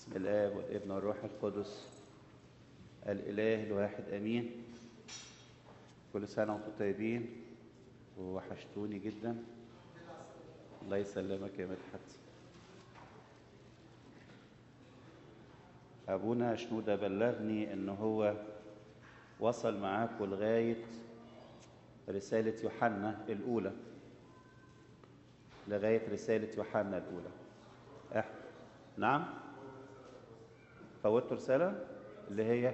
بسم الآب والابن والروح القدس الإله الواحد أمين كل سنة وانتم طيبين ووحشتوني جدا الله يسلمك يا مدحت أبونا شنودة بلغني إن هو وصل معاكم لغاية رسالة يوحنا الأولى لغاية رسالة يوحنا الأولى أح... نعم فوتوا رسالة اللي هي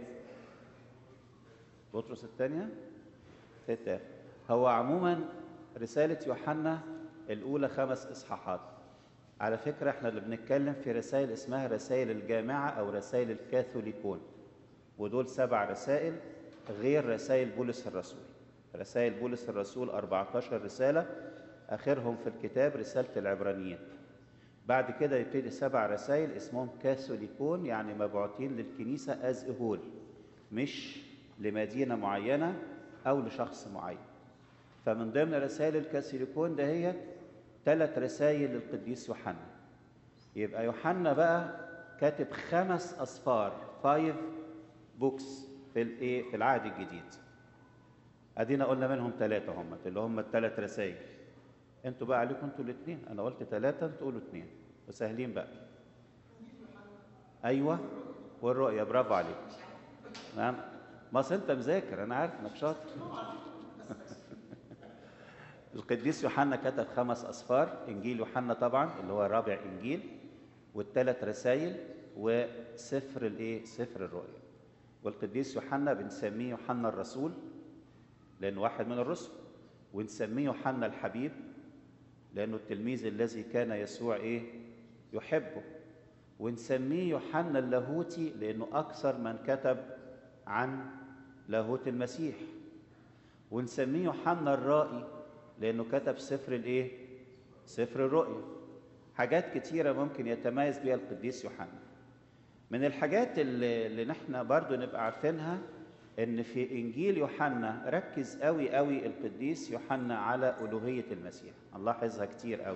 بطرس الثانية في التالي هو عموما رسالة يوحنا الأولى خمس إصحاحات على فكرة احنا اللي بنتكلم في رسائل اسمها رسائل الجامعة أو رسائل الكاثوليكون ودول سبع رسائل غير رسائل بولس الرسول رسائل بولس الرسول 14 رسالة آخرهم في الكتاب رسالة العبرانيين بعد كده يبتدي سبع رسائل اسمهم كاثوليكون يعني مبعوثين للكنيسة از هول مش لمدينة معينة أو لشخص معين فمن ضمن رسائل الكاثوليكون ده هي ثلاث رسائل للقديس يوحنا يبقى يوحنا بقى كاتب خمس أصفار فايف بوكس في الايه في العهد الجديد ادينا قلنا منهم ثلاثه هم اللي هم الثلاث رسائل انتوا بقى عليكم انتوا الاثنين انا قلت ثلاثه انتوا قولوا اثنين وسهلين بقى ايوه والرؤيه برافو عليك نعم ما أصل انت مذاكر انا عارف انك شاطر القديس يوحنا كتب خمس أصفار إنجيل يوحنا طبعا اللي هو رابع إنجيل والثلاث رسائل وسفر الإيه؟ سفر الرؤيا والقديس يوحنا بنسميه يوحنا الرسول لأنه واحد من الرسل ونسميه يوحنا الحبيب لأنه التلميذ الذي كان يسوع إيه؟ يحبه ونسميه يوحنا اللاهوتي لأنه أكثر من كتب عن لاهوت المسيح ونسميه يوحنا الرائي لانه كتب سفر الايه سفر الرؤيا حاجات كتيره ممكن يتميز بها القديس يوحنا من الحاجات اللي, اللي نحن برضو نبقى عارفينها ان في انجيل يوحنا ركز قوي قوي القديس يوحنا على الوهيه المسيح نلاحظها كتير قوي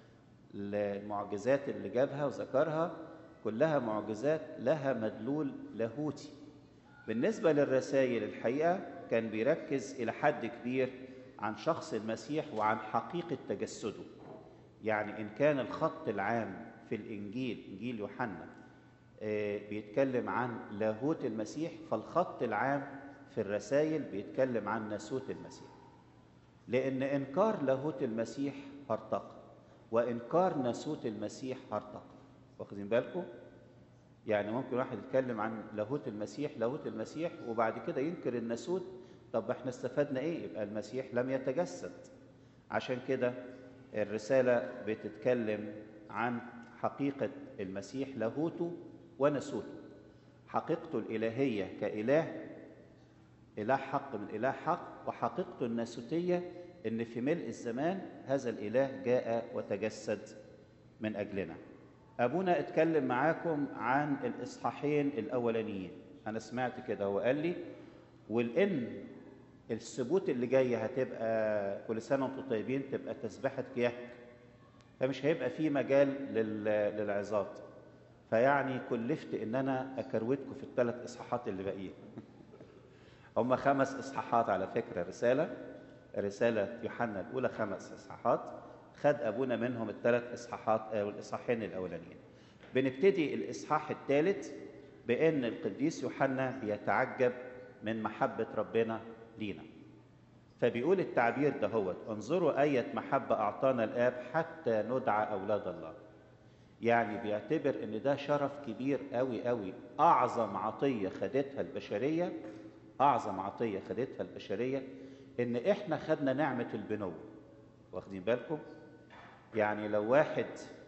المعجزات اللي جابها وذكرها كلها معجزات لها مدلول لاهوتي بالنسبه للرسائل الحقيقه كان بيركز الى حد كبير عن شخص المسيح وعن حقيقة تجسده يعني إن كان الخط العام في الإنجيل إنجيل يوحنا بيتكلم عن لاهوت المسيح فالخط العام في الرسائل بيتكلم عن ناسوت المسيح لأن إنكار لاهوت المسيح هرطقة وإنكار ناسوت المسيح هرطقة واخدين بالكم؟ يعني ممكن واحد يتكلم عن لاهوت المسيح لاهوت المسيح وبعد كده ينكر الناسوت طب احنا استفدنا ايه يبقى المسيح لم يتجسد عشان كده الرسالة بتتكلم عن حقيقة المسيح لاهوته ونسوته حقيقته الإلهية كإله إله حق من إله حق وحقيقته الناسوتية إن في ملء الزمان هذا الإله جاء وتجسد من أجلنا أبونا اتكلم معاكم عن الإصحاحين الأولانيين أنا سمعت كده هو قال لي والإن الثبوت اللي جاي هتبقى كل سنه وانتم طيبين تبقى تسبحه كياك فمش هيبقى في مجال للعظات فيعني كلفت ان انا اكروتكم في الثلاث اصحاحات اللي باقيين هم خمس اصحاحات على فكره رساله رساله يوحنا الاولى خمس اصحاحات خد ابونا منهم الثلاث اصحاحات او الاصحاحين الاولانيين بنبتدي الاصحاح الثالث بان القديس يوحنا بيتعجب من محبه ربنا لينا فبيقول التعبير ده هو انظروا أية محبة أعطانا الآب حتى ندعى أولاد الله يعني بيعتبر ان ده شرف كبير قوي قوي اعظم عطيه خدتها البشريه اعظم عطيه خدتها البشريه ان احنا خدنا نعمه البنوه واخدين بالكم يعني لو واحد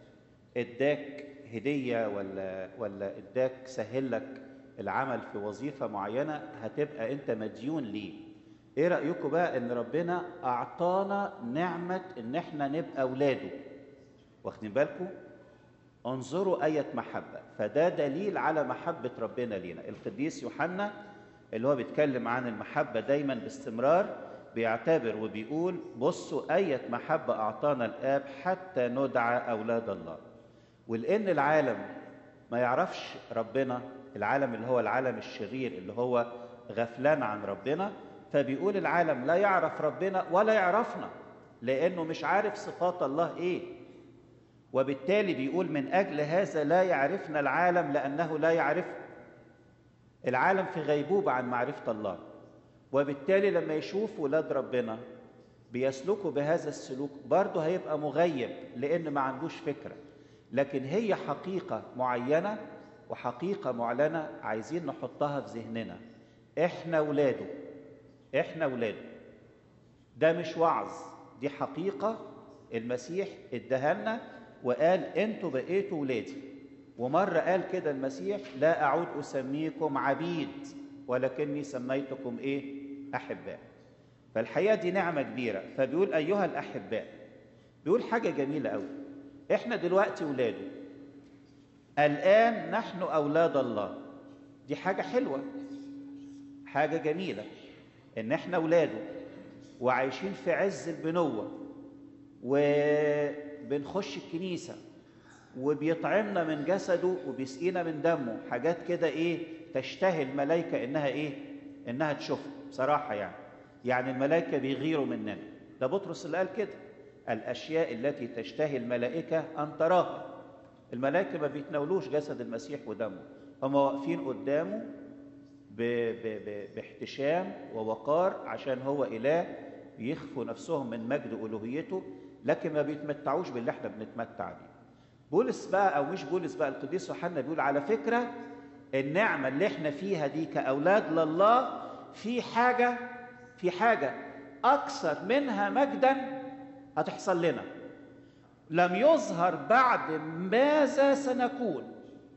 اداك هديه ولا ولا اداك سهل لك العمل في وظيفه معينه هتبقى انت مديون ليه ايه رايكم بقى ان ربنا اعطانا نعمه ان احنا نبقى اولاده واخدين بالكم انظروا ايه محبه فده دليل على محبه ربنا لينا القديس يوحنا اللي هو بيتكلم عن المحبه دايما باستمرار بيعتبر وبيقول بصوا ايه محبه اعطانا الاب حتى ندعى اولاد الله ولان العالم ما يعرفش ربنا العالم اللي هو العالم الشرير اللي هو غفلان عن ربنا فبيقول العالم لا يعرف ربنا ولا يعرفنا لانه مش عارف صفات الله ايه وبالتالي بيقول من اجل هذا لا يعرفنا العالم لانه لا يعرفه العالم في غيبوبه عن معرفه الله وبالتالي لما يشوف ولاد ربنا بيسلكوا بهذا السلوك برضه هيبقى مغيب لان ما عندوش فكره لكن هي حقيقه معينه وحقيقه معلنه عايزين نحطها في ذهننا احنا ولاده احنا ولاده ده مش وعظ دي حقيقه المسيح ادهلنا وقال انتوا بقيتوا ولادي ومره قال كده المسيح لا اعود اسميكم عبيد ولكني سميتكم ايه احباء فالحقيقه دي نعمه كبيره فبيقول ايها الاحباء بيقول حاجه جميله قوي احنا دلوقتي ولاده الان نحن اولاد الله دي حاجه حلوه حاجه جميله ان احنا ولاده وعايشين في عز البنوه وبنخش الكنيسه وبيطعمنا من جسده وبيسقينا من دمه حاجات كده ايه تشتهي الملائكه انها ايه انها تشوفها بصراحه يعني يعني الملائكه بيغيروا مننا ده بطرس اللي قال كده الاشياء التي تشتهي الملائكه ان تراها الملائكه ما بيتناولوش جسد المسيح ودمه هم واقفين قدامه ب ب ب باحتشام ووقار عشان هو اله بيخفوا نفسهم من مجد الوهيته لكن ما بيتمتعوش باللي احنا بنتمتع بيه بولس بقى او مش بولس بقى القديس يوحنا بيقول على فكره النعمه اللي احنا فيها دي كاولاد لله في حاجه في حاجه اكثر منها مجدا هتحصل لنا لم يظهر بعد ماذا سنكون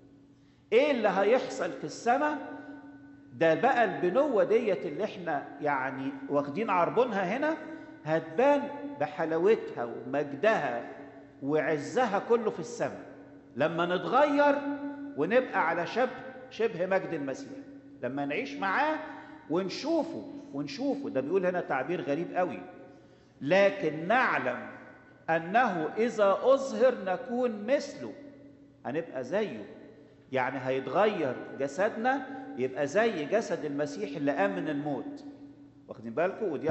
ايه اللي هيحصل في السماء ده بقى البنوه ديت اللي احنا يعني واخدين عربونها هنا هتبان بحلاوتها ومجدها وعزها كله في السماء لما نتغير ونبقى على شبه شبه مجد المسيح لما نعيش معاه ونشوفه ونشوفه ده بيقول هنا تعبير غريب قوي لكن نعلم انه اذا اظهر نكون مثله هنبقى زيه يعني هيتغير جسدنا يبقى زي جسد المسيح اللي قام من الموت واخدين بالكم ودي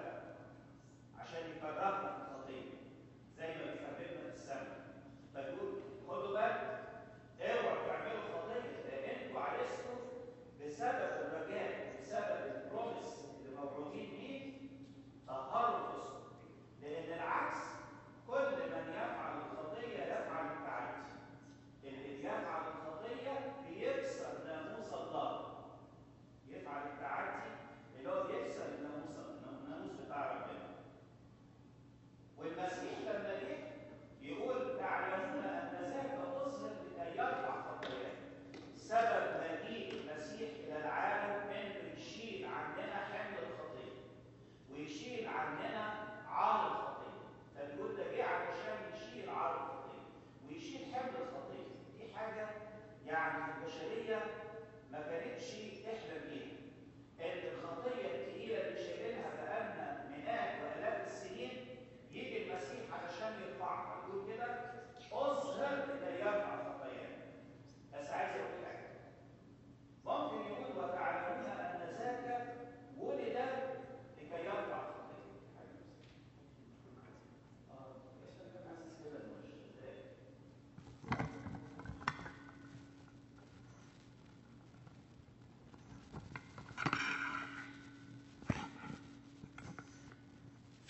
فيقول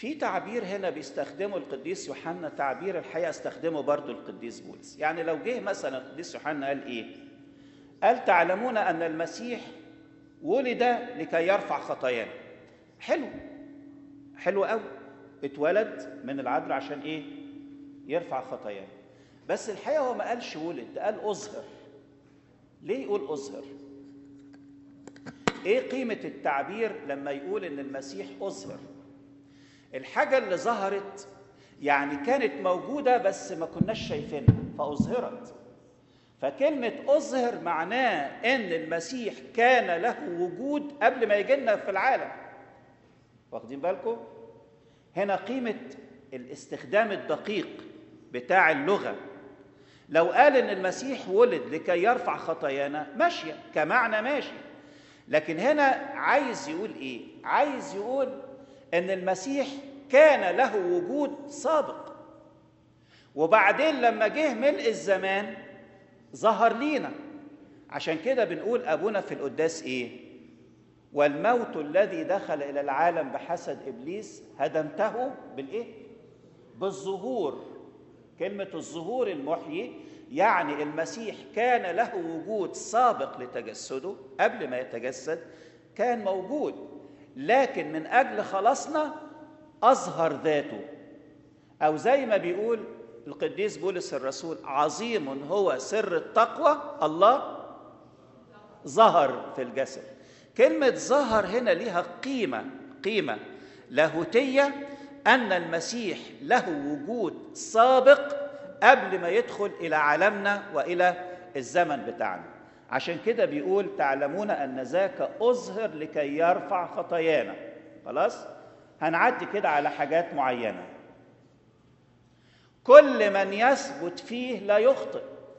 في تعبير هنا بيستخدمه القديس يوحنا تعبير الحقيقه استخدمه برضه القديس بولس يعني لو جه مثلا القديس يوحنا قال ايه قال تعلمون ان المسيح ولد لكي يرفع خطايانا حلو حلو قوي اتولد من العذراء عشان ايه يرفع خطايانا بس الحقيقه هو ما قالش ولد قال اظهر ليه يقول اظهر ايه قيمه التعبير لما يقول ان المسيح اظهر الحاجه اللي ظهرت يعني كانت موجوده بس ما كناش شايفينها فاظهرت فكلمه اظهر معناه ان المسيح كان له وجود قبل ما يجي لنا في العالم واخدين بالكم هنا قيمه الاستخدام الدقيق بتاع اللغه لو قال ان المسيح ولد لكي يرفع خطايانا ماشيه كمعنى ماشي لكن هنا عايز يقول ايه عايز يقول ان المسيح كان له وجود سابق وبعدين لما جه ملء الزمان ظهر لينا عشان كده بنقول ابونا في القداس ايه والموت الذي دخل الى العالم بحسد ابليس هدمته بالايه بالظهور كلمه الظهور المحيي يعني المسيح كان له وجود سابق لتجسده قبل ما يتجسد كان موجود لكن من اجل خلاصنا اظهر ذاته او زي ما بيقول القديس بولس الرسول عظيم هو سر التقوى الله ظهر في الجسد كلمه ظهر هنا ليها قيمه قيمه لاهوتيه ان المسيح له وجود سابق قبل ما يدخل الى عالمنا والى الزمن بتاعنا عشان كده بيقول تعلمون ان ذاك اظهر لكي يرفع خطايانا خلاص هنعدي كده على حاجات معينه كل من يثبت فيه لا يخطئ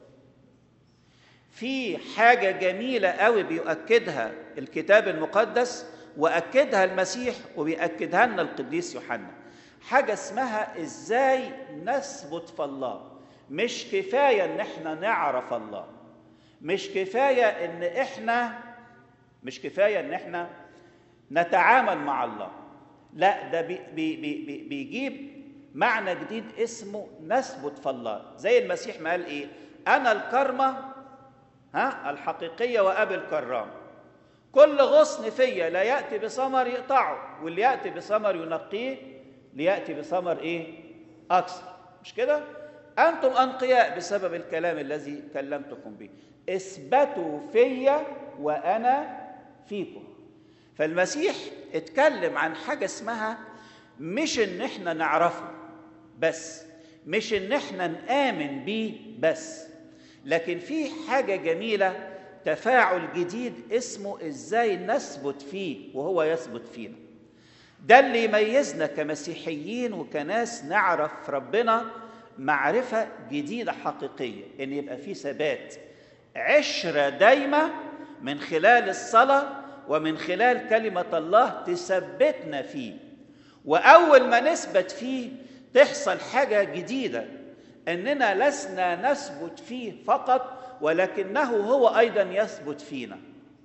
في حاجه جميله قوي بيؤكدها الكتاب المقدس واكدها المسيح وبيأكدها لنا القديس يوحنا حاجه اسمها ازاي نثبت في الله مش كفايه ان احنا نعرف الله مش كفايه ان احنا مش كفايه ان احنا نتعامل مع الله لا ده بي بي بي بيجيب معنى جديد اسمه نثبت في الله زي المسيح ما قال ايه انا الكرمه ها الحقيقيه وابي الكرام كل غصن فيا لا ياتي بثمر يقطعه واللي ياتي بثمر ينقيه لياتي بثمر ايه اكثر مش كده انتم انقياء بسبب الكلام الذي كلمتكم به اثبتوا فيا وانا فيكم فالمسيح اتكلم عن حاجه اسمها مش ان احنا نعرفه بس مش ان احنا نامن بيه بس لكن في حاجه جميله تفاعل جديد اسمه ازاي نثبت فيه وهو يثبت فينا ده اللي يميزنا كمسيحيين وكناس نعرف ربنا معرفة جديدة حقيقية إن يبقى في ثبات عشرة دايمة من خلال الصلاة ومن خلال كلمة الله تثبتنا فيه وأول ما نثبت فيه تحصل حاجة جديدة إننا لسنا نثبت فيه فقط ولكنه هو أيضا يثبت فينا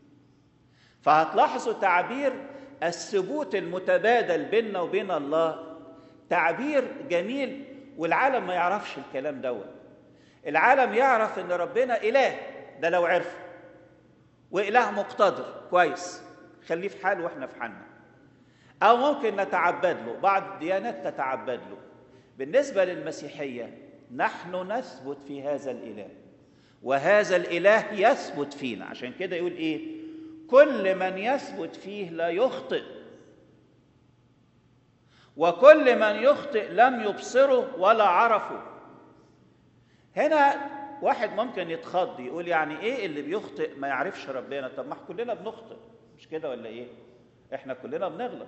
فهتلاحظوا تعبير الثبوت المتبادل بيننا وبين الله تعبير جميل والعالم ما يعرفش الكلام دوت العالم يعرف ان ربنا اله ده لو عرفه واله مقتدر كويس خليه في حاله واحنا في حالنا او ممكن نتعبد له بعض الديانات تتعبد له بالنسبه للمسيحيه نحن نثبت في هذا الاله وهذا الاله يثبت فينا عشان كده يقول ايه كل من يثبت فيه لا يخطئ وكل من يخطئ لم يبصره ولا عرفه هنا واحد ممكن يتخض يقول يعني ايه اللي بيخطئ ما يعرفش ربنا طب ما كلنا بنخطئ مش كده ولا ايه احنا كلنا بنغلط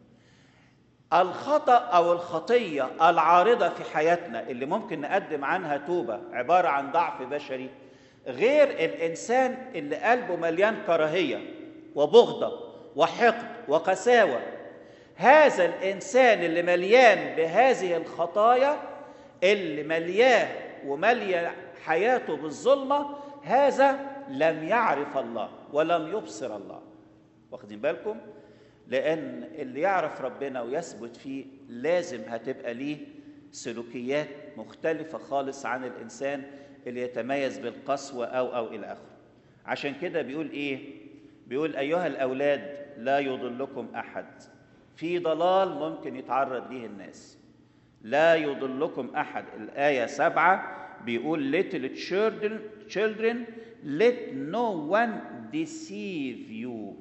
الخطا او الخطيه العارضه في حياتنا اللي ممكن نقدم عنها توبه عباره عن ضعف بشري غير الانسان اللي قلبه مليان كراهيه وبغضه وحقد وقساوه هذا الانسان اللي مليان بهذه الخطايا اللي ملياه ومليا حياته بالظلمه هذا لم يعرف الله ولم يبصر الله واخدين بالكم لان اللي يعرف ربنا ويثبت فيه لازم هتبقى ليه سلوكيات مختلفه خالص عن الانسان اللي يتميز بالقسوه او او الى اخره عشان كده بيقول ايه بيقول ايها الاولاد لا يضلكم احد في ضلال ممكن يتعرض ليه الناس لا يضلكم احد الايه سبعة بيقول little children, children let no one deceive you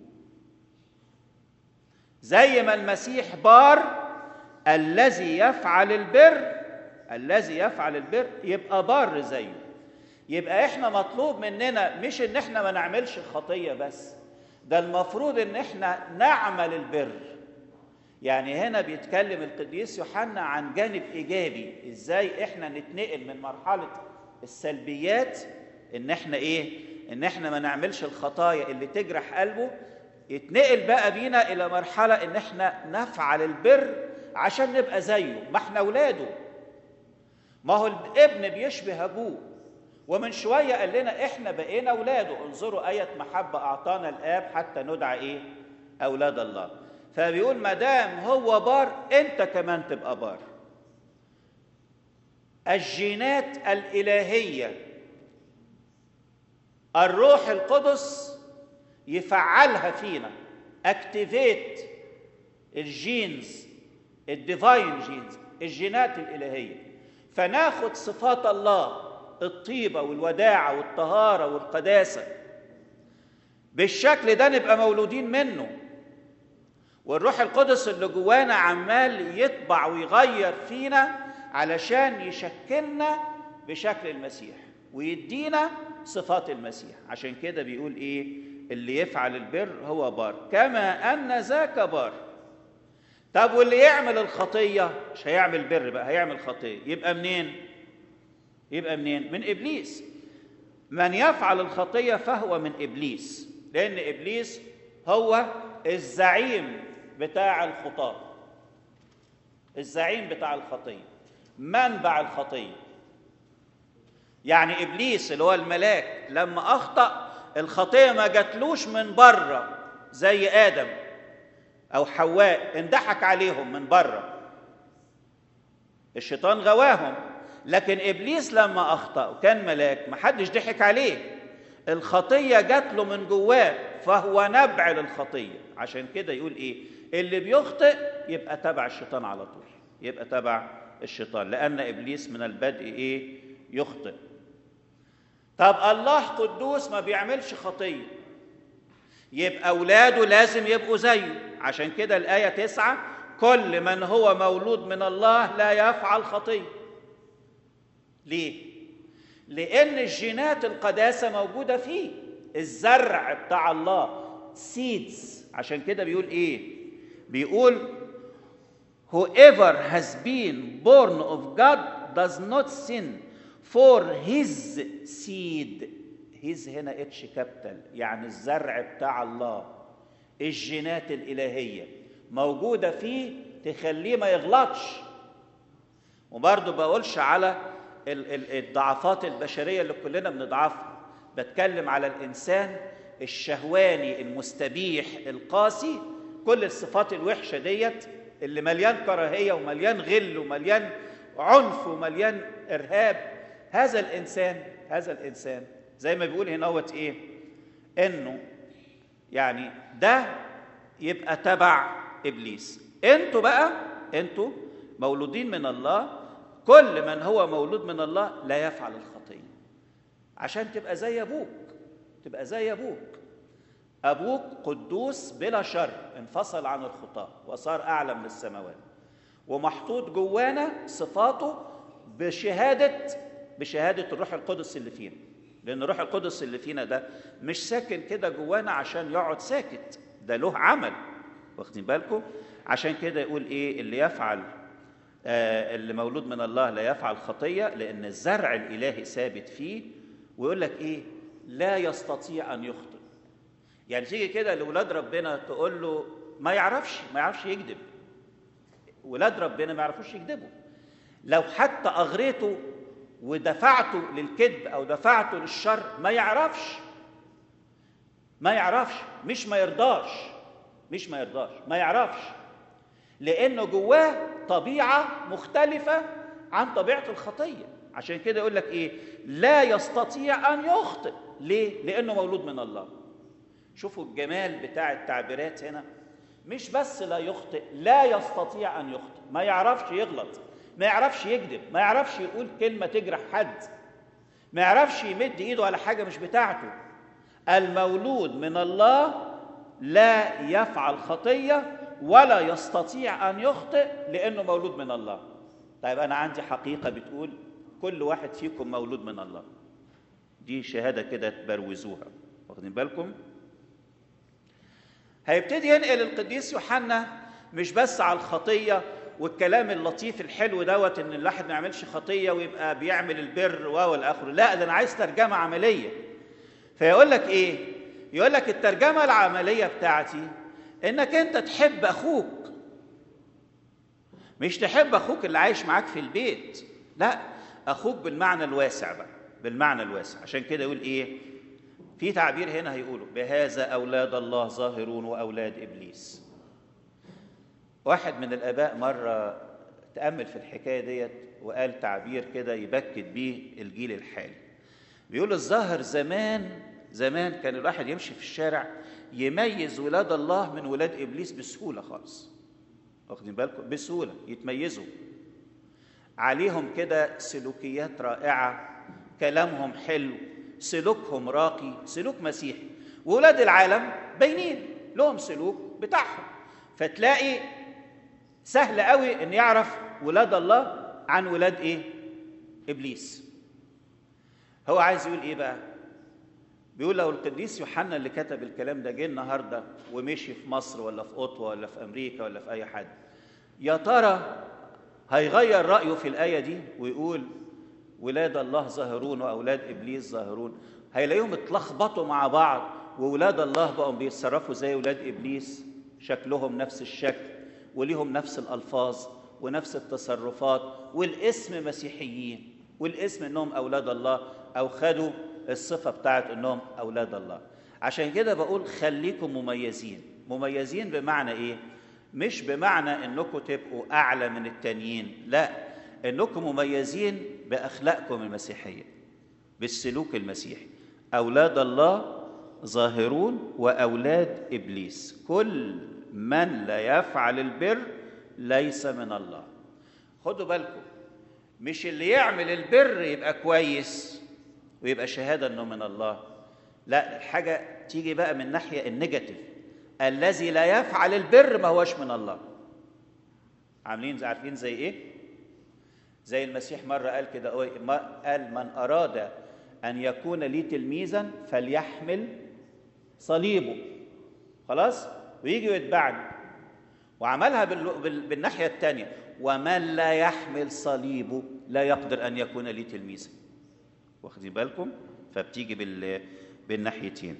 زي ما المسيح بار الذي يفعل البر الذي يفعل البر يبقى بار زيه يبقى احنا مطلوب مننا مش ان احنا ما نعملش الخطيه بس ده المفروض ان احنا نعمل البر يعني هنا بيتكلم القديس يوحنا عن جانب ايجابي ازاي احنا نتنقل من مرحله السلبيات ان احنا ايه ان احنا ما نعملش الخطايا اللي تجرح قلبه يتنقل بقى بينا الى مرحله ان احنا نفعل البر عشان نبقى زيه ما احنا اولاده ما هو الابن بيشبه ابوه ومن شويه قال لنا احنا بقينا اولاده انظروا ايه محبه اعطانا الاب حتى ندعى ايه اولاد الله فبيقول ما دام هو بار انت كمان تبقى بار الجينات الالهيه الروح القدس يفعلها فينا اكتيفيت الجينز الديفاين جينز الجينات الالهيه فناخد صفات الله الطيبه والوداعه والطهاره والقداسه بالشكل ده نبقى مولودين منه والروح القدس اللي جوانا عمال يطبع ويغير فينا علشان يشكلنا بشكل المسيح ويدينا صفات المسيح عشان كده بيقول ايه اللي يفعل البر هو بار كما ان ذاك بار طب واللي يعمل الخطيه مش هيعمل بر بقى هيعمل خطيه يبقى منين يبقى منين من ابليس من يفعل الخطيه فهو من ابليس لان ابليس هو الزعيم بتاع الخطاه الزعيم بتاع الخطيه منبع الخطيه يعني ابليس اللي هو الملاك لما اخطا الخطيه ما جاتلوش من بره زي ادم او حواء اندحك عليهم من بره الشيطان غواهم لكن ابليس لما اخطا وكان ملاك ما حدش ضحك عليه الخطيه جات له من جواه فهو نبع للخطيه عشان كده يقول ايه اللي بيخطئ يبقى تبع الشيطان على طول يبقى تبع الشيطان لان ابليس من البدء ايه يخطئ طب الله قدوس ما بيعملش خطيه يبقى اولاده لازم يبقوا زيه عشان كده الايه تسعة كل من هو مولود من الله لا يفعل خطيه ليه لان الجينات القداسه موجوده فيه الزرع بتاع الله سيدز عشان كده بيقول ايه بيقول whoever has been born of God does not sin for his seed his هنا اتش كابيتال يعني الزرع بتاع الله الجينات الإلهية موجودة فيه تخليه ما يغلطش وبرضه بقولش على الضعفات البشرية اللي كلنا بنضعفها بتكلم على الإنسان الشهواني المستبيح القاسي كل الصفات الوحشة ديت اللي مليان كراهية ومليان غل ومليان عنف ومليان إرهاب هذا الإنسان هذا الإنسان زي ما بيقول هنا ايه انه يعني ده يبقى تبع ابليس انتوا بقى انتوا مولودين من الله كل من هو مولود من الله لا يفعل الخطيه عشان تبقى زي ابوك تبقى زي ابوك ابوك قدوس بلا شر انفصل عن الخطاه وصار اعلى من السماوات ومحطوط جوانا صفاته بشهاده بشهاده الروح القدس اللي فينا لان الروح القدس اللي فينا ده مش ساكن كده جوانا عشان يقعد ساكت ده له عمل واخدين بالكم عشان كده يقول ايه اللي يفعل آه اللي مولود من الله لا يفعل خطيه لان الزرع الالهي ثابت فيه ويقول لك ايه لا يستطيع ان يخطئ يعني تيجي كده لاولاد ربنا تقول له ما يعرفش ما يعرفش يكذب ولاد ربنا ما يعرفوش يكذبوا لو حتى اغريته ودفعته للكذب او دفعته للشر ما يعرفش ما يعرفش مش ما يرضاش مش ما يرضاش ما يعرفش لانه جواه طبيعه مختلفه عن طبيعه الخطيه عشان كده يقول لك ايه لا يستطيع ان يخطئ ليه لانه مولود من الله شوفوا الجمال بتاع التعبيرات هنا مش بس لا يخطئ لا يستطيع ان يخطئ ما يعرفش يغلط ما يعرفش يكذب ما يعرفش يقول كلمه تجرح حد ما يعرفش يمد ايده على حاجه مش بتاعته المولود من الله لا يفعل خطيه ولا يستطيع ان يخطئ لانه مولود من الله طيب انا عندي حقيقه بتقول كل واحد فيكم مولود من الله دي شهاده كده تبروزوها واخدين بالكم هيبتدي ينقل القديس يوحنا مش بس على الخطيه والكلام اللطيف الحلو دوت ان الواحد ما يعملش خطيه ويبقى بيعمل البر والى اخره لا ده انا عايز ترجمه عمليه فيقول لك ايه يقول لك الترجمه العمليه بتاعتي انك انت تحب اخوك مش تحب اخوك اللي عايش معاك في البيت لا اخوك بالمعنى الواسع بقى بالمعنى الواسع عشان كده يقول ايه في تعبير هنا هيقولوا بهذا اولاد الله ظاهرون واولاد ابليس واحد من الاباء مره تامل في الحكايه ديت وقال تعبير كده يبكت بيه الجيل الحالي بيقول الظاهر زمان زمان كان الواحد يمشي في الشارع يميز ولاد الله من ولاد ابليس بسهوله خالص واخدين بالكم بسهوله يتميزوا عليهم كده سلوكيات رائعه كلامهم حلو سلوكهم راقي سلوك مسيحي وولاد العالم باينين لهم سلوك بتاعهم فتلاقي سهل قوي ان يعرف ولاد الله عن ولاد ايه ابليس هو عايز يقول ايه بقى بيقول لو القديس يوحنا اللي كتب الكلام ده جه النهارده ومشي في مصر ولا في اوتوا ولا في امريكا ولا في اي حد يا ترى هيغير رايه في الايه دي ويقول ولاد الله ظاهرون واولاد ابليس ظاهرون هيلاقيهم اتلخبطوا مع بعض وولاد الله بقوا بيتصرفوا زي ولاد ابليس شكلهم نفس الشكل وليهم نفس الالفاظ ونفس التصرفات والاسم مسيحيين والاسم انهم اولاد الله او خدوا الصفه بتاعت انهم اولاد الله عشان كده بقول خليكم مميزين مميزين بمعنى ايه مش بمعنى انكم تبقوا اعلى من التانيين لا انكم مميزين باخلاقكم المسيحيه بالسلوك المسيحي اولاد الله ظاهرون واولاد ابليس كل من لا يفعل البر ليس من الله خدوا بالكم مش اللي يعمل البر يبقى كويس ويبقى شهاده انه من الله لا الحاجه تيجي بقى من ناحيه النيجاتيف الذي لا يفعل البر ما هوش من الله عاملين عارفين زي ايه زي المسيح مرة قال كده قال من أراد أن يكون لي تلميذا فليحمل صليبه خلاص ويجي ويتبعني وعملها بالناحية الثانية ومن لا يحمل صليبه لا يقدر أن يكون لي تلميذا واخدين بالكم فبتيجي بال... بالناحيتين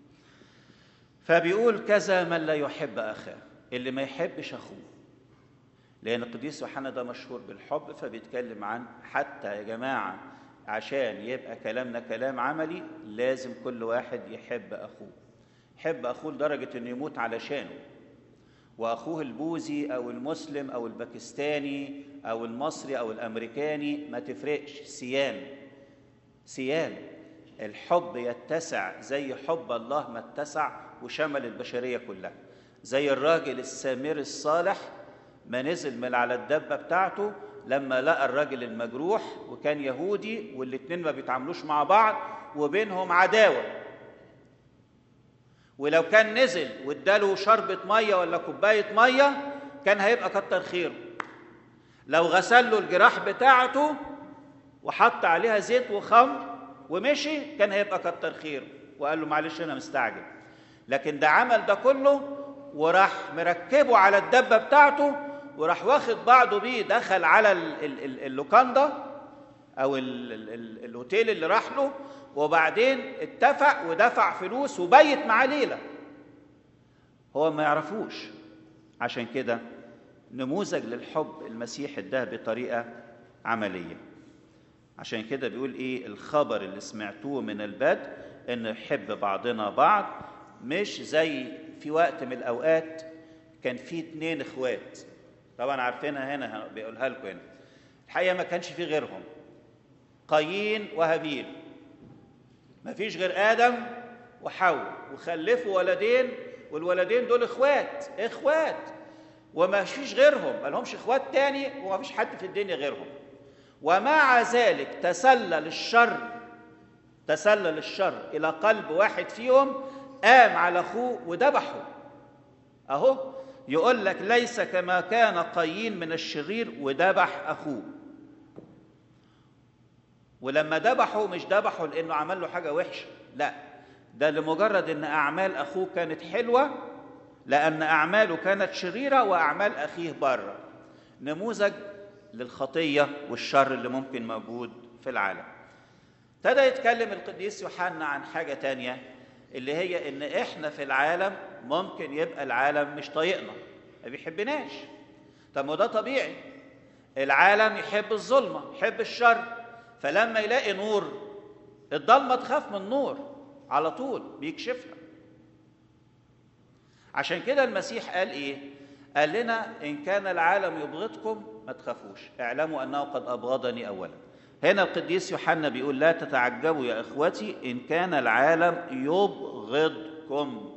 فبيقول كذا من لا يحب أخاه اللي ما يحبش أخوه لأن القديس يوحنا ده مشهور بالحب فبيتكلم عن حتى يا جماعة عشان يبقى كلامنا كلام عملي لازم كل واحد يحب أخوه يحب أخوه لدرجة إنه يموت علشانه وأخوه البوذي أو المسلم أو الباكستاني أو المصري أو الأمريكاني ما تفرقش سيان سيان الحب يتسع زي حب الله ما اتسع وشمل البشرية كلها زي الراجل السامر الصالح ما نزل من على الدبه بتاعته لما لقى الراجل المجروح وكان يهودي والاتنين ما بيتعاملوش مع بعض وبينهم عداوه ولو كان نزل واداله شربة مية ولا كوباية مية كان هيبقى كتر خيره لو غسل له الجراح بتاعته وحط عليها زيت وخمر ومشي كان هيبقى كتر خيره وقال له معلش انا مستعجل لكن ده عمل ده كله وراح مركبه على الدبه بتاعته وراح واخد بعضه بيه دخل على اللوكاندا او ال ال ال الاوتيل اللي راح له وبعدين اتفق ودفع فلوس وبيت معاه ليله هو ما يعرفوش عشان كده نموذج للحب المسيح ده بطريقه عمليه عشان كده بيقول ايه الخبر اللي سمعتوه من البدء ان نحب بعضنا بعض مش زي في وقت من الاوقات كان في اتنين اخوات طبعا عارفينها هنا بيقولها لكم هنا الحقيقه ما كانش في غيرهم قايين وهابيل ما فيش غير ادم وحواء وخلفوا ولدين والولدين دول اخوات اخوات وما فيش غيرهم ما لهمش اخوات تاني وما فيش حد في الدنيا غيرهم ومع ذلك تسلل الشر تسلل الشر الى قلب واحد فيهم قام على اخوه وذبحه اهو يقول لك ليس كما كان قايين من الشرير وذبح اخوه ولما ذبحه مش ذبحه لانه عمل له حاجه وحشه لا ده لمجرد ان اعمال اخوه كانت حلوه لان اعماله كانت شريره واعمال اخيه بره نموذج للخطيه والشر اللي ممكن موجود في العالم ابتدى يتكلم القديس يوحنا عن حاجه تانية اللي هي ان احنا في العالم ممكن يبقى العالم مش طايقنا ما بيحبناش طب ما ده طبيعي العالم يحب الظلمه يحب الشر فلما يلاقي نور الضلمه تخاف من النور على طول بيكشفها عشان كده المسيح قال ايه قال لنا ان كان العالم يبغضكم ما تخافوش اعلموا انه قد ابغضني اولا هنا القديس يوحنا بيقول لا تتعجبوا يا اخوتي ان كان العالم يبغضكم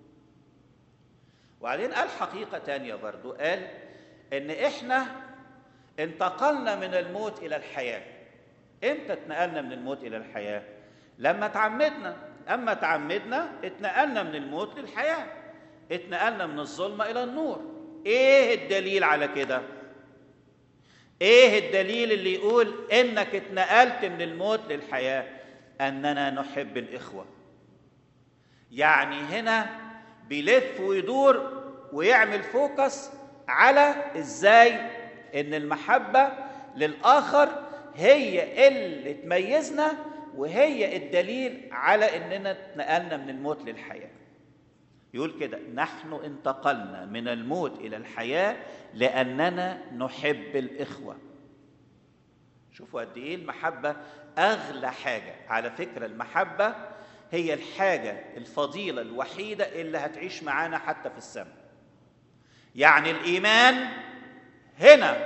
وبعدين قال حقيقه تانية برضو قال ان احنا انتقلنا من الموت الى الحياه امتى اتنقلنا من الموت الى الحياه لما تعمدنا اما تعمدنا اتنقلنا من الموت للحياه اتنقلنا من الظلمه الى النور ايه الدليل على كده ايه الدليل اللي يقول انك اتنقلت من الموت للحياه اننا نحب الاخوه يعني هنا بيلف ويدور ويعمل فوكس على ازاي ان المحبه للاخر هي اللي تميزنا وهي الدليل على اننا اتنقلنا من الموت للحياه يقول كده نحن انتقلنا من الموت الى الحياه لاننا نحب الاخوه شوفوا قد ايه المحبه اغلى حاجه على فكره المحبه هي الحاجه الفضيله الوحيده اللي هتعيش معانا حتى في السماء يعني الايمان هنا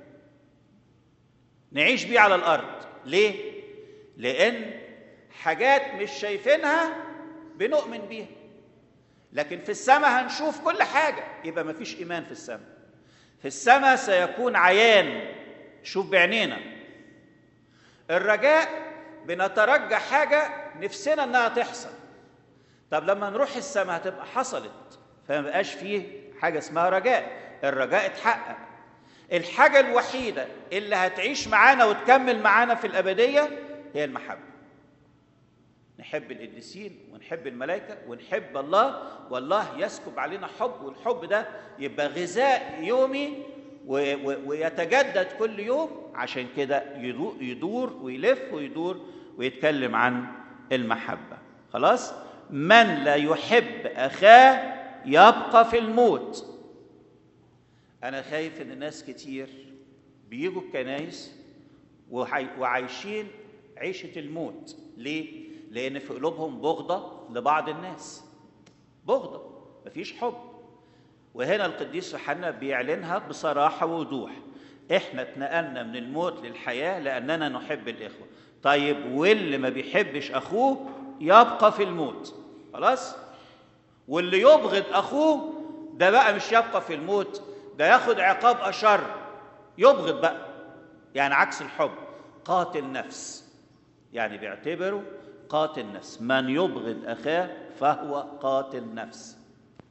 نعيش بيه على الارض ليه لان حاجات مش شايفينها بنؤمن بيها لكن في السماء هنشوف كل حاجه يبقى ما فيش ايمان في السماء في السماء سيكون عيان شوف بعينينا الرجاء بنترجى حاجه نفسنا انها تحصل طب لما نروح السماء هتبقى حصلت فما بقاش فيه حاجه اسمها رجاء الرجاء اتحقق الحاجه الوحيده اللي هتعيش معانا وتكمل معانا في الابديه هي المحبه نحب القديسين ونحب الملائكه ونحب الله والله يسكب علينا حب والحب ده يبقى غذاء يومي ويتجدد كل يوم عشان كده يدور ويلف ويدور ويتكلم عن المحبه خلاص من لا يحب اخاه يبقى في الموت انا خايف ان ناس كتير بيجوا الكنايس وعايشين عيشه الموت ليه لان في قلوبهم بغضه لبعض الناس بغضه مفيش حب وهنا القديس يوحنا بيعلنها بصراحه ووضوح احنا اتنقلنا من الموت للحياه لاننا نحب الاخوه طيب واللي ما بيحبش اخوه يبقى في الموت خلاص واللي يبغض اخوه ده بقى مش يبقى في الموت ده ياخد عقاب اشر يبغض بقى يعني عكس الحب قاتل نفس يعني بيعتبره قاتل نفس من يبغض اخاه فهو قاتل نفس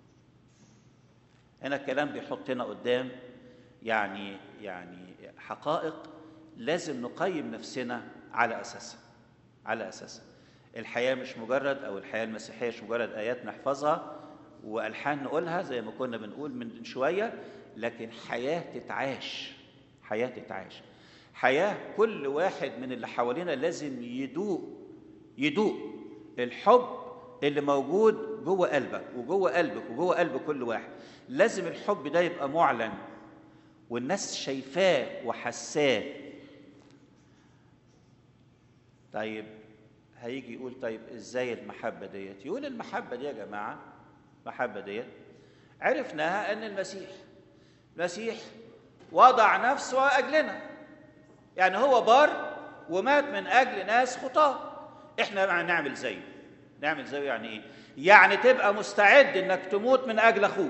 هنا الكلام بيحطنا قدام يعني يعني حقائق لازم نقيم نفسنا على اساسها على اساسها الحياه مش مجرد او الحياه المسيحيه مش مجرد ايات نحفظها والحان نقولها زي ما كنا بنقول من شويه لكن حياه تتعاش حياه تتعاش حياه كل واحد من اللي حوالينا لازم يدوق يدوق الحب اللي موجود جوه قلبك وجوه قلبك وجوه قلب كل واحد لازم الحب ده يبقى معلن والناس شايفاه وحساه طيب هيجي يقول طيب ازاي المحبه ديت يقول المحبه دي يا جماعه المحبة ديت عرفناها أن المسيح المسيح وضع نفسه أجلنا يعني هو بار ومات من أجل ناس خطاة إحنا نعمل زيه نعمل زيه يعني إيه؟ يعني تبقى مستعد إنك تموت من أجل أخوك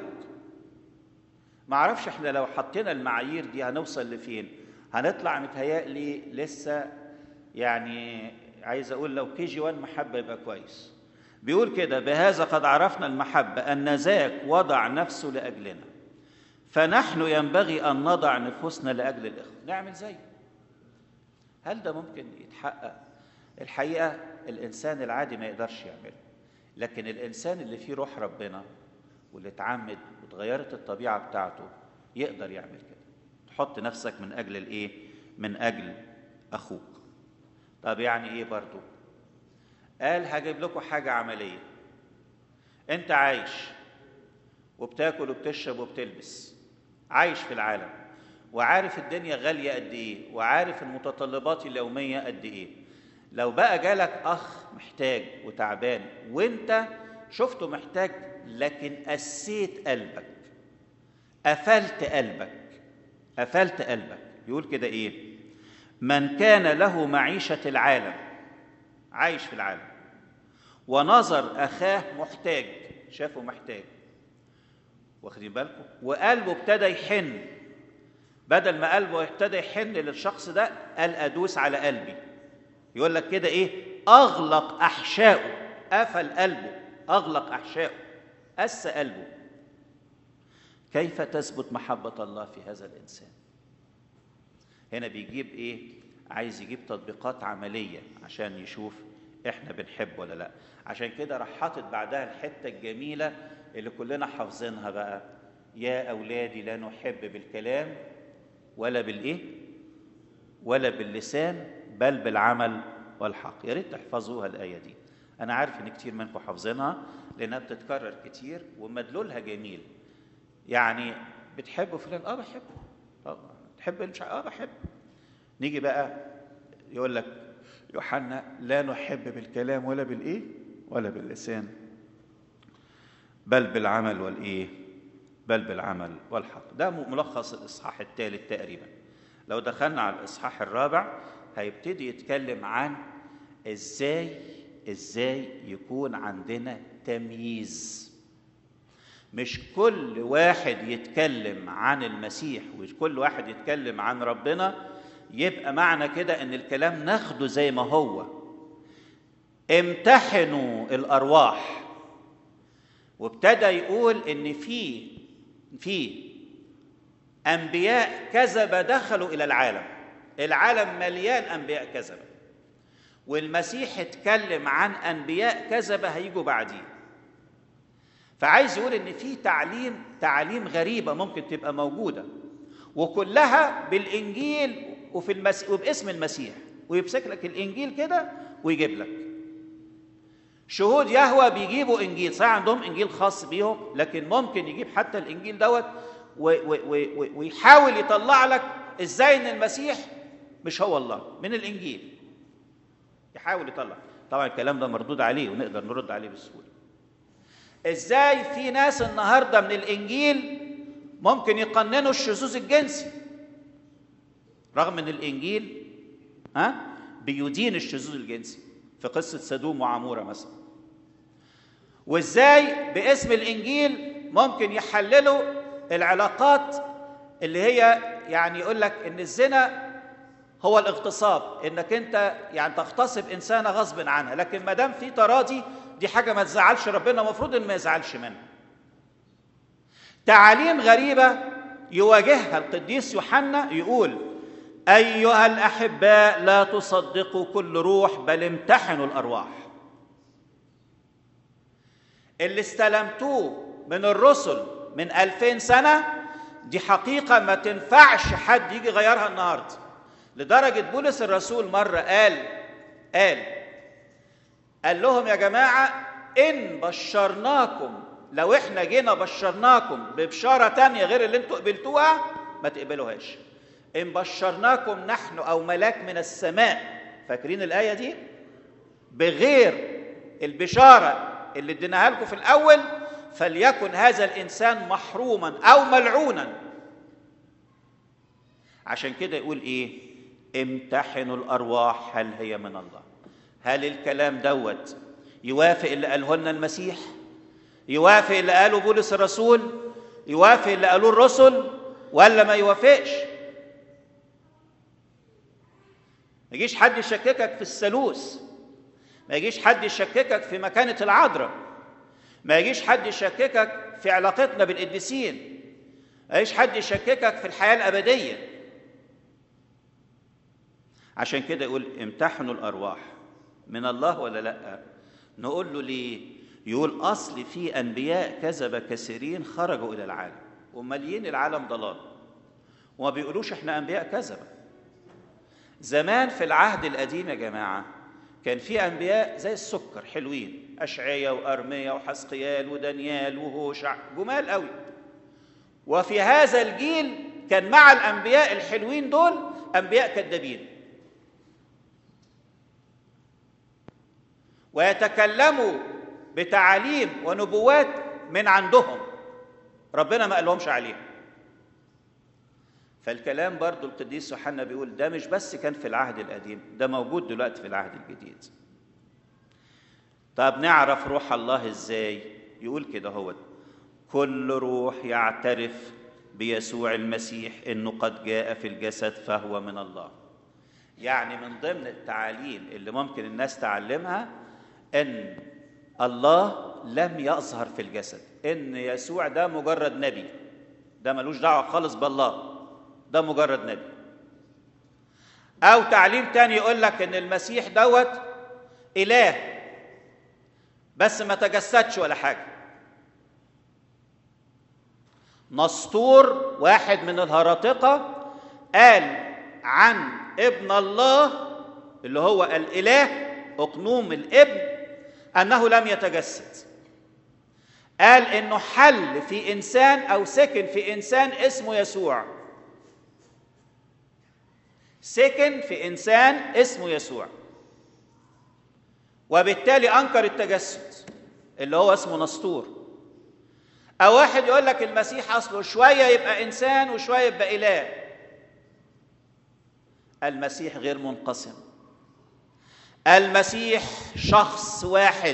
ما اعرفش احنا لو حطينا المعايير دي هنوصل لفين هنطلع متهيألي لسه يعني عايز اقول لو كي جي 1 محبه يبقى كويس بيقول كده بهذا قد عرفنا المحبه ان ذاك وضع نفسه لاجلنا فنحن ينبغي ان نضع نفوسنا لاجل الاخوه نعمل زيه هل ده ممكن يتحقق الحقيقه الانسان العادي ما يقدرش يعمله لكن الانسان اللي فيه روح ربنا واللي اتعمد واتغيرت الطبيعه بتاعته يقدر يعمل كده تحط نفسك من اجل الايه من اجل اخوك طب يعني ايه برضو قال هجيب لكم حاجه عمليه انت عايش وبتاكل وبتشرب وبتلبس عايش في العالم وعارف الدنيا غاليه قد ايه وعارف المتطلبات اليوميه قد ايه لو بقى جالك اخ محتاج وتعبان وانت شفته محتاج لكن قسيت قلبك قفلت قلبك قفلت قلبك يقول كده ايه من كان له معيشه العالم عايش في العالم ونظر اخاه محتاج شافه محتاج واخدين بالكم وقلبه ابتدى يحن بدل ما قلبه ابتدى يحن للشخص ده قال ادوس على قلبي يقول لك كده ايه اغلق احشائه قفل قلبه اغلق احشائه قس قلبه كيف تثبت محبه الله في هذا الانسان هنا بيجيب ايه عايز يجيب تطبيقات عمليه عشان يشوف احنا بنحب ولا لا عشان كده راح حاطط بعدها الحته الجميله اللي كلنا حافظينها بقى يا اولادي لا نحب بالكلام ولا بالايه ولا باللسان بل بالعمل والحق يا ريت تحفظوها الايه دي انا عارف ان كتير منكم حافظينها لانها بتتكرر كتير ومدلولها جميل يعني بتحبوا فلان اه بحبه اه تحب مش اه بحب نيجي بقى يقول لك يوحنا لا نحب بالكلام ولا بالايه ولا باللسان بل بالعمل والايه بل بالعمل والحق ده ملخص الاصحاح الثالث تقريبا لو دخلنا على الاصحاح الرابع هيبتدي يتكلم عن ازاي ازاي يكون عندنا تمييز مش كل واحد يتكلم عن المسيح وكل واحد يتكلم عن ربنا يبقى معنى كده ان الكلام ناخده زي ما هو امتحنوا الارواح وابتدى يقول ان في في انبياء كذبه دخلوا الى العالم العالم مليان انبياء كذبه والمسيح اتكلم عن انبياء كذبه هيجوا بعديه فعايز يقول ان في تعليم تعاليم غريبه ممكن تبقى موجوده وكلها بالانجيل وفي المسيح وباسم المسيح ويمسك لك الانجيل كده ويجيب لك شهود يهوى بيجيبوا انجيل صحيح عندهم انجيل خاص بيهم لكن ممكن يجيب حتى الانجيل دوت ويحاول يطلع لك ازاي ان المسيح مش هو الله من الانجيل يحاول يطلع طبعا الكلام ده مردود عليه ونقدر نرد عليه بسهوله ازاي في ناس النهارده من الانجيل ممكن يقننوا الشذوذ الجنسي رغم ان الانجيل ها بيدين الشذوذ الجنسي في قصه سدوم وعموره مثلا وازاي باسم الانجيل ممكن يحللوا العلاقات اللي هي يعني يقول لك ان الزنا هو الاغتصاب انك انت يعني تغتصب انسانه غصب عنها لكن ما دام في تراضي دي حاجه ما تزعلش ربنا المفروض ان ما يزعلش منها تعاليم غريبه يواجهها القديس يوحنا يقول ايها الاحباء لا تصدقوا كل روح بل امتحنوا الارواح اللي استلمتوه من الرسل من ألفين سنة دي حقيقة ما تنفعش حد يجي يغيرها النهاردة لدرجة بولس الرسول مرة قال قال قال لهم يا جماعة إن بشرناكم لو إحنا جينا بشرناكم ببشارة تانية غير اللي انتوا قبلتوها ما تقبلوهاش إن بشرناكم نحن أو ملاك من السماء فاكرين الآية دي بغير البشارة اللي اديناها لكم في الأول فليكن هذا الانسان محروما او ملعونا عشان كده يقول ايه امتحنوا الارواح هل هي من الله هل الكلام دوت يوافق اللي قاله لنا المسيح يوافق اللي قاله بولس الرسول يوافق اللي قالوه الرسل ولا ما يوافقش ما يجيش حد يشككك في الثالوث ما يجيش حد يشككك في مكانة العذراء ما يجيش حد يشككك في علاقتنا بالقديسين ما يجيش حد يشككك في الحياة الأبدية عشان كده يقول امتحنوا الأرواح من الله ولا لأ نقول له ليه يقول أصل في أنبياء كذب كثيرين خرجوا إلى العالم ومليين العالم ضلال وما بيقولوش احنا أنبياء كذبة زمان في العهد القديم يا جماعة كان في أنبياء زي السكر حلوين أشعية وأرمية وحسقيال ودانيال وهوشع جمال قوي وفي هذا الجيل كان مع الأنبياء الحلوين دول أنبياء كذابين ويتكلموا بتعاليم ونبوات من عندهم ربنا ما قالهمش عليها فالكلام برضو القديس يوحنا بيقول ده مش بس كان في العهد القديم ده موجود دلوقتي في العهد الجديد طب نعرف روح الله ازاي يقول كده هو كل روح يعترف بيسوع المسيح انه قد جاء في الجسد فهو من الله يعني من ضمن التعاليم اللي ممكن الناس تعلمها ان الله لم يظهر في الجسد ان يسوع ده مجرد نبي ده ملوش دعوه خالص بالله ده مجرد نبي او تعليم تاني يقول لك ان المسيح دوت اله بس ما تجسدش ولا حاجه نسطور واحد من الهراطقه قال عن ابن الله اللي هو الاله اقنوم الابن انه لم يتجسد قال انه حل في انسان او سكن في انسان اسمه يسوع سكن في انسان اسمه يسوع وبالتالي انكر التجسد اللي هو اسمه نسطور او واحد يقول لك المسيح اصله شويه يبقى انسان وشويه يبقى اله المسيح غير منقسم المسيح شخص واحد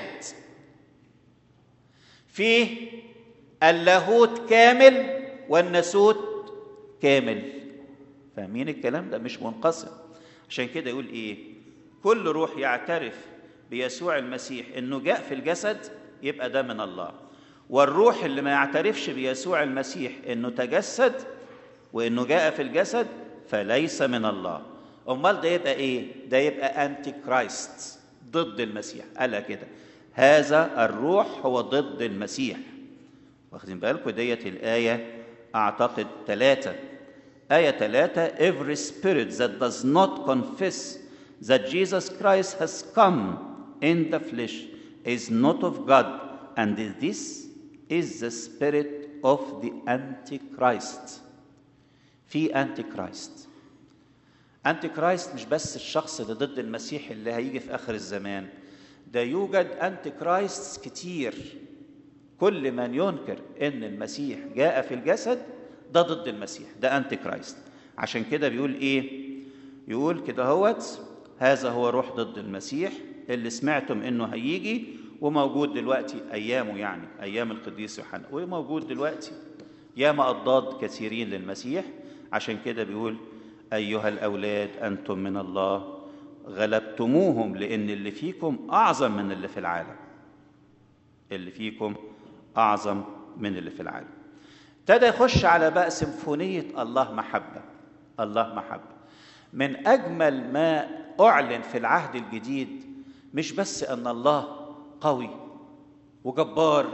فيه اللاهوت كامل والناسوت كامل فاهمين الكلام ده مش منقسم عشان كده يقول ايه كل روح يعترف بيسوع المسيح انه جاء في الجسد يبقى ده من الله والروح اللي ما يعترفش بيسوع المسيح انه تجسد وانه جاء في الجسد فليس من الله امال ده يبقى ايه ده يبقى انتي كرايست ضد المسيح قال كده هذا الروح هو ضد المسيح واخدين بالكم ديت الايه اعتقد ثلاثه آية ثلاثة Every spirit that does not confess that Jesus Christ has come in the flesh is not of God and this is the spirit of the Antichrist في Antichrist Antichrist مش بس الشخص اللي ضد المسيح اللي هيجي في آخر الزمان ده يوجد Antichrist كتير كل من ينكر ان المسيح جاء في الجسد ده ضد المسيح ده انتي كرايست عشان كده بيقول ايه يقول كده هوت هذا هو روح ضد المسيح اللي سمعتم انه هيجي وموجود دلوقتي ايامه يعني ايام القديس يوحنا وموجود دلوقتي ياما اضداد كثيرين للمسيح عشان كده بيقول ايها الاولاد انتم من الله غلبتموهم لان اللي فيكم اعظم من اللي في العالم اللي فيكم اعظم من اللي في العالم ابتدى يخش على بقى سيمفونية الله محبة الله محبة من أجمل ما أعلن في العهد الجديد مش بس أن الله قوي وجبار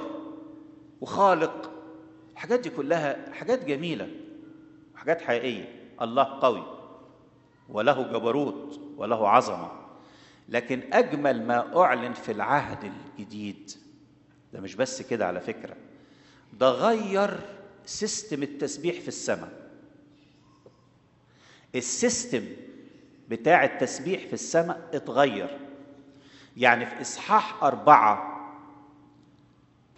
وخالق الحاجات دي كلها حاجات جميلة وحاجات حقيقية الله قوي وله جبروت وله عظمة لكن أجمل ما أعلن في العهد الجديد ده مش بس كده على فكرة ده غير سيستم التسبيح في السماء السيستم بتاع التسبيح في السماء اتغير يعني في إصحاح أربعة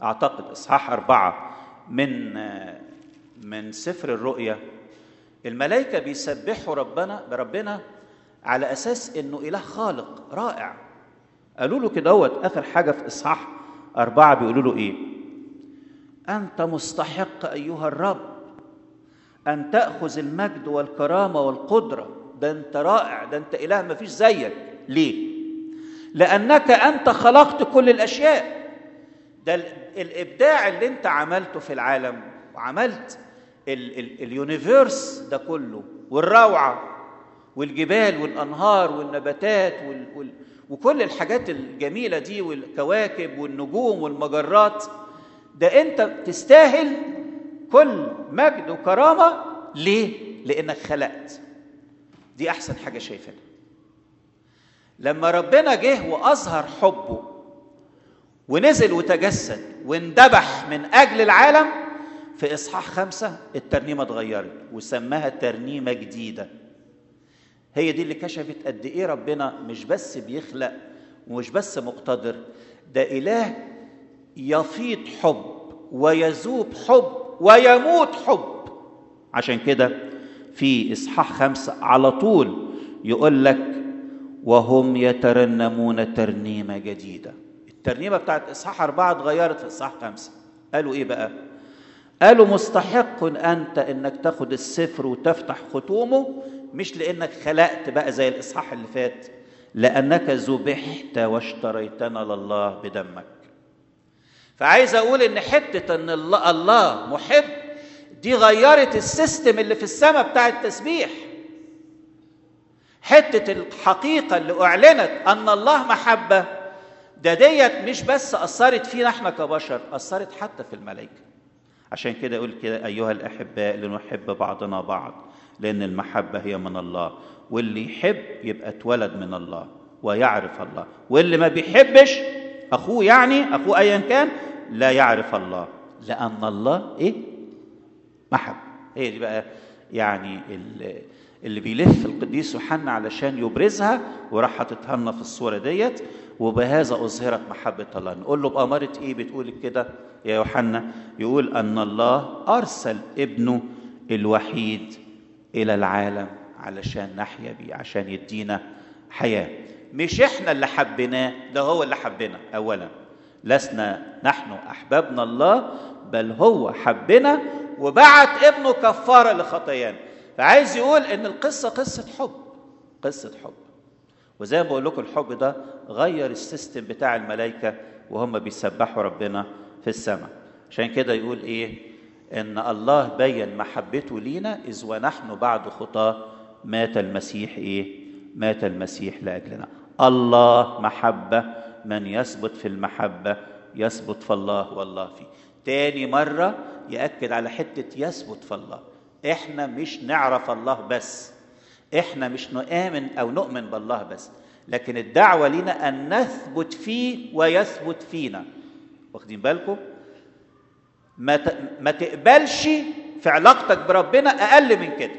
أعتقد إصحاح أربعة من من سفر الرؤيا الملائكة بيسبحوا ربنا بربنا على أساس إنه إله خالق رائع قالوا له كده دوت آخر حاجة في إصحاح أربعة بيقولوا له إيه؟ أنت مستحق أيها الرب أن تأخذ المجد والكرامة والقدرة ده أنت رائع ده أنت إله ما فيش زيك ليه؟ لأنك أنت خلقت كل الأشياء ده الإبداع اللي أنت عملته في العالم وعملت ال ال اليونيفيرس ده كله والروعة والجبال والأنهار والنباتات وال وال وكل الحاجات الجميلة دي والكواكب والنجوم والمجرات ده أنت تستاهل كل مجد وكرامة ليه؟ لأنك خلقت دي أحسن حاجة شايفينها لما ربنا جه وأظهر حبه ونزل وتجسد واندبح من أجل العالم في إصحاح خمسة الترنيمة اتغيرت وسماها ترنيمة جديدة هي دي اللي كشفت قد إيه ربنا مش بس بيخلق ومش بس مقتدر ده إله يفيض حب ويذوب حب ويموت حب عشان كده في إصحاح خمسة على طول يقول لك وهم يترنمون ترنيمة جديدة الترنيمة بتاعت إصحاح أربعة اتغيرت في إصحاح خمسة قالوا إيه بقى؟ قالوا مستحق أنت إنك تاخد السفر وتفتح ختومه مش لأنك خلقت بقى زي الإصحاح اللي فات لأنك ذبحت واشتريتنا لله بدمك فعايز أقول إن حتة إن الله, الله محب دي غيرت السيستم اللي في السماء بتاع التسبيح حتة الحقيقة اللي أعلنت أن الله محبة ده ديت مش بس أثرت فينا احنا كبشر أثرت حتى في الملائكة عشان كده يقول كده أيها الأحباء لنحب بعضنا بعض لأن المحبة هي من الله واللي يحب يبقى اتولد من الله ويعرف الله واللي ما بيحبش أخوه يعني أخوه أيا كان لا يعرف الله لأن الله إيه؟ محب هي دي بقى يعني اللي بيلف القديس يوحنا علشان يبرزها وراح حاططها لنا في الصوره ديت وبهذا اظهرت محبه الله نقول له باماره ايه بتقول كده يا يوحنا يقول ان الله ارسل ابنه الوحيد الى العالم علشان نحيا بيه عشان يدينا حياه مش احنا اللي حبيناه ده هو اللي حبنا اولا لسنا نحن احببنا الله بل هو حبنا وبعت ابنه كفاره لخطايانا فعايز يقول ان القصه قصه حب قصه حب وزي ما بقول لكم الحب ده غير السيستم بتاع الملائكه وهم بيسبحوا ربنا في السماء عشان كده يقول ايه ان الله بين محبته لينا اذ ونحن بعد خطاه مات المسيح ايه مات المسيح لاجلنا الله محبه من يثبت في المحبه يثبت في الله والله فيه تاني مره ياكد على حته يثبت في الله احنا مش نعرف الله بس احنا مش نؤمن او نؤمن بالله بس لكن الدعوه لنا ان نثبت فيه ويثبت فينا واخدين بالكم ما ما تقبلش في علاقتك بربنا اقل من كده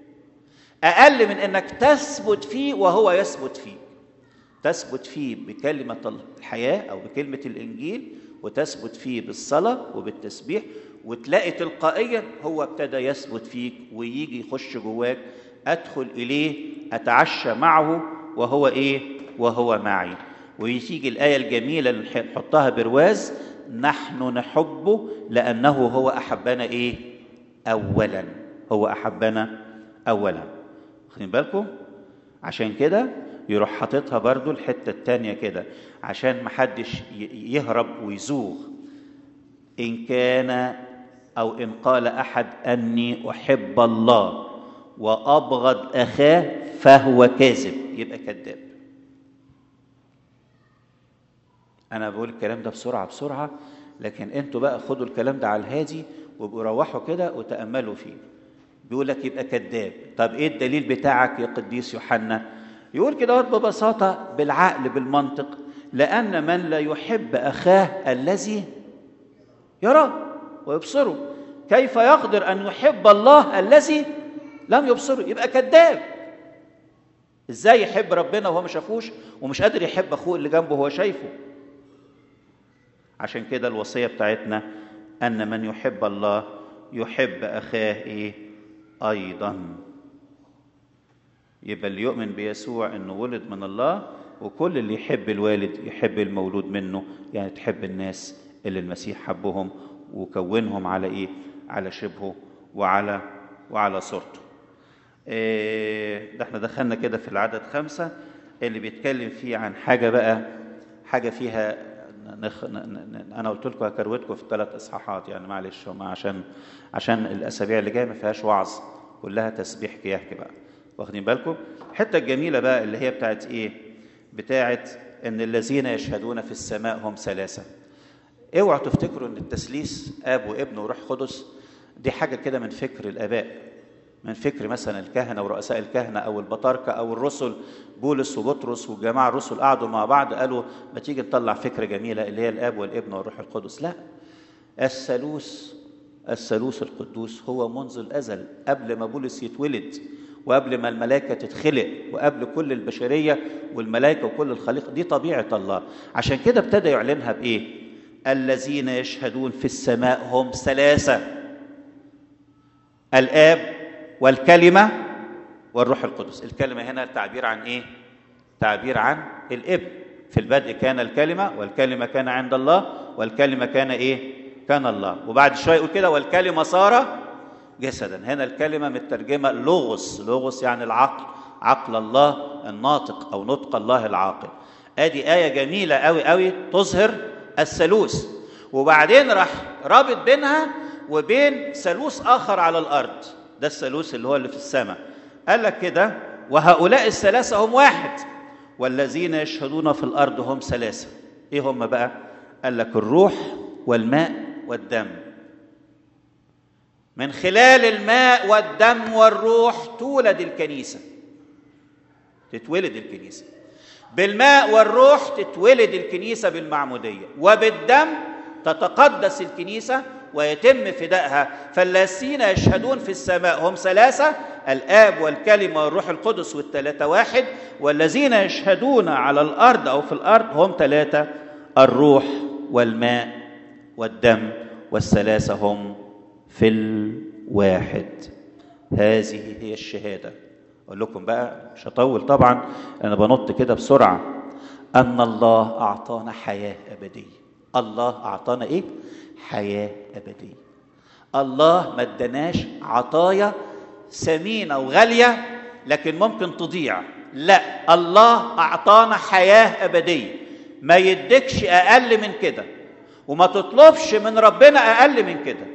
اقل من انك تثبت فيه وهو يثبت فيك تثبت فيه بكلمه الحياه او بكلمه الانجيل وتثبت فيه بالصلاه وبالتسبيح وتلاقي تلقائيا هو ابتدى يثبت فيك ويجي يخش جواك ادخل اليه اتعشى معه وهو ايه وهو معي ويجي الايه الجميله اللي نحطها برواز نحن نحبه لانه هو احبنا ايه اولا هو احبنا اولا واخدين بالكم عشان كده يروح حاططها برضو الحته التانيه كده عشان محدش يهرب ويزوغ ان كان او ان قال احد اني احب الله وابغض اخاه فهو كاذب يبقى كذاب انا بقول الكلام ده بسرعه بسرعه لكن انتوا بقى خدوا الكلام ده على الهادي وروحوا كده وتاملوا فيه بيقول لك يبقى كذاب طب ايه الدليل بتاعك يا قديس يوحنا يقول كده ببساطه بالعقل بالمنطق لان من لا يحب اخاه الذي يراه ويبصره كيف يقدر ان يحب الله الذي لم يبصره يبقى كذاب ازاي يحب ربنا وهو ما شافوش ومش قادر يحب اخوه اللي جنبه وهو شايفه عشان كده الوصية بتاعتنا أن من يحب الله يحب أخاه إيه أيضا يبقى اللي يؤمن بيسوع انه ولد من الله وكل اللي يحب الوالد يحب المولود منه يعني تحب الناس اللي المسيح حبهم وكونهم على ايه على شبهه وعلى وعلى صورته إيه ده احنا دخلنا كده في العدد خمسة اللي بيتكلم فيه عن حاجة بقى حاجة فيها نخ... ن... ن... انا قلت لكم هكروتكم في الثلاث اصحاحات يعني معلش هم عشان عشان الاسابيع اللي جايه ما فيهاش وعظ كلها تسبيح كياك بقى واخدين بالكم الحته الجميله بقى اللي هي بتاعت ايه بتاعت ان الذين يشهدون في السماء هم ثلاثه اوعوا تفتكروا ان التثليث اب وابن وروح قدس دي حاجه كده من فكر الاباء من فكر مثلا الكهنه ورؤساء الكهنه او البطاركه او الرسل بولس وبطرس والجماعه الرسل قعدوا مع بعض قالوا ما تيجي نطلع فكره جميله اللي هي الاب والابن والروح القدس لا الثالوث الثالوث القدوس هو منذ الازل قبل ما بولس يتولد وقبل ما الملائكة تتخلق وقبل كل البشرية والملائكة وكل الخليقة دي طبيعة الله عشان كده ابتدى يعلنها بإيه الذين يشهدون في السماء هم ثلاثة الآب والكلمة والروح القدس الكلمة هنا تعبير عن إيه تعبير عن الابن في البدء كان الكلمة والكلمة كان عند الله والكلمة كان إيه كان الله وبعد شوية يقول كده والكلمة صار جسدا هنا الكلمة مترجمة لوغوس لوغوس يعني العقل عقل الله الناطق أو نطق الله العاقل ادي آية جميلة قوي قوي تظهر الثالوث وبعدين راح رابط بينها وبين ثالوث آخر على الأرض ده الثالوث اللي هو اللي في السماء قال لك كده وهؤلاء الثلاثة هم واحد والذين يشهدون في الأرض هم ثلاثة إيه هم بقى؟ قال لك الروح والماء والدم من خلال الماء والدم والروح تولد الكنيسة تتولد الكنيسة بالماء والروح تتولد الكنيسة بالمعمودية وبالدم تتقدس الكنيسة ويتم فدائها فالذين يشهدون في السماء هم ثلاثة الآب والكلمة والروح القدس والثلاثة واحد والذين يشهدون على الأرض أو في الأرض هم ثلاثة الروح والماء والدم والثلاثة هم في الواحد هذه هي الشهاده اقول لكم بقى مش هطول طبعا انا بنط كده بسرعه ان الله اعطانا حياه ابديه الله اعطانا ايه حياه ابديه الله ما اداناش عطايا ثمينه وغاليه لكن ممكن تضيع لا الله اعطانا حياه ابديه ما يدكش اقل من كده وما تطلبش من ربنا اقل من كده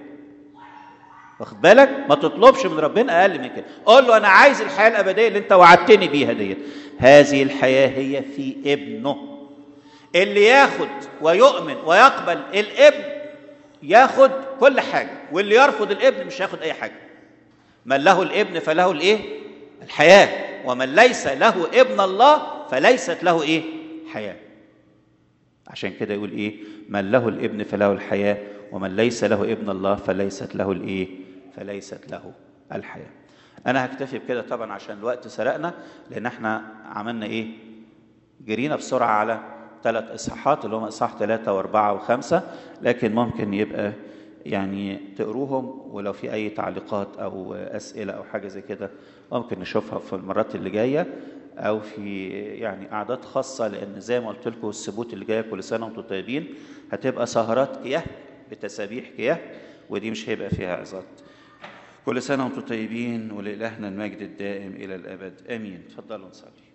واخد بالك ما تطلبش من ربنا اقل من كده قول له انا عايز الحياه الابديه اللي انت وعدتني بيها ديت هذه الحياه هي في ابنه اللي ياخد ويؤمن ويقبل الابن ياخد كل حاجه واللي يرفض الابن مش هياخد اي حاجه من له الابن فله الايه الحياه ومن ليس له ابن الله فليست له ايه حياه عشان كده يقول ايه من له الابن فله الحياه ومن ليس له ابن الله فليست له الايه فليست له الحياه انا هكتفي بكده طبعا عشان الوقت سرقنا لان احنا عملنا ايه جرينا بسرعه على ثلاث اصحاحات اللي هم اصحاح ثلاثه واربعه وخمسه لكن ممكن يبقى يعني تقروهم ولو في اي تعليقات او اسئله او حاجه زي كده ممكن نشوفها في المرات اللي جايه او في يعني قعدات خاصه لان زي ما قلت لكم السبوت اللي جايه كل سنه وانتم طيبين هتبقى سهرات كياه بتسابيح كياه ودي مش هيبقى فيها عظات كل سنه وانتم طيبين ولإلهنا المجد الدائم الى الابد امين تفضلوا نصلي